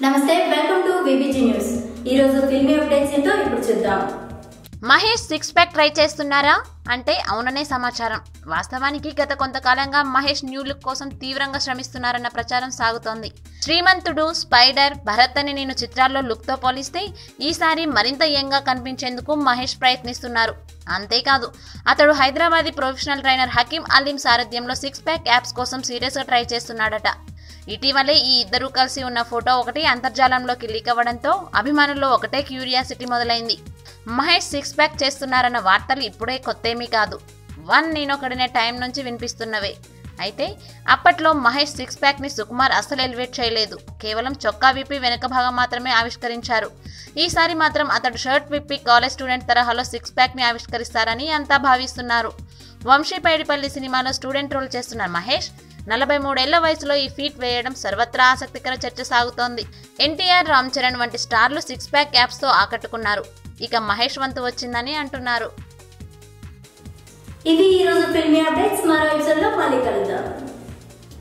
నమస్తే welcome to VBG news ఈ రోజు ఫిల్మీ అప్డేట్స్ ఏంటో ఇప్పుడు చూద్దాం మహేష్ సిక్స్ ప్యాక్ ట్రై చేస్తున్నారా అంటే అవుననే సమాచారం వాస్తవానికి గత కొంతకాలంగా మహేష్ న్యూ లుక్ కోసం తీవ్రంగా శ్రమిస్తున్నారన్న ప్రచారం సాగుతోంది శ్రీమంతుడు స్పైడర్ భరత్ అని నేను చిత్రాల్లో లుక్తో పోలిస్తే ఈసారి మరింత యంగా కనిపించేందుకు మహేష్ ప్రయత్నిస్తున్నారు అంతేకాదు అతడు హైదరాబాదీ ప్రొఫెషనల్ ట్రైనర్ హకీం అలీం సారథ్యంలో సిక్స్ ప్యాక్ యాప్స్ కోసం సీరియస్గా ట్రై చేస్తున్నాడట ఇటీవలే ఈ ఇద్దరూ కలిసి ఉన్న ఫోటో ఒకటి అంతర్జాలంలోకి లీక్ అవ్వడంతో అభిమానుల్లో ఒకటే క్యూరియాసిటీ మొదలైంది మహేష్ సిక్స్ ప్యాక్ చేస్తున్నారన్న వార్తలు ఇప్పుడే కొత్తేమీ కాదు వన్ నేనొకడినే టైం నుంచి వినిపిస్తున్నవే అయితే అప్పట్లో మహేష్ సిక్స్ ప్యాక్ని సుకుమార్ అస్సలు ఎలివేట్ చేయలేదు కేవలం చొక్కా విప్పి వెనక భాగం మాత్రమే ఆవిష్కరించారు ఈసారి మాత్రం అతడు షర్ట్ విప్పి కాలేజ్ స్టూడెంట్ తరహాలో సిక్స్ ప్యాక్ని ఆవిష్కరిస్తారని అంతా భావిస్తున్నారు వంశీ పైడిపల్లి సినిమాలో స్టూడెంట్ రోల్ చేస్తున్న మహేష్ నలభై మూడేళ్ల వయసులో ఈ ఫీట్ వేయడం సర్వత్రా ఆసక్తికర చర్చ సాగుతోంది ఎన్టీఆర్ రామ్ చరణ్ వంటి స్టార్లు సిక్స్ ప్యాక్ యాప్స్తో ఆకట్టుకున్నారు ఇక మహేష్ వంతు వచ్చిందని అంటున్నారు ఇది ఈ రోజు ఫిల్మీ అప్డేట్స్ మరో ఎపిసోడ్ లో మళ్ళీ కలుద్దాం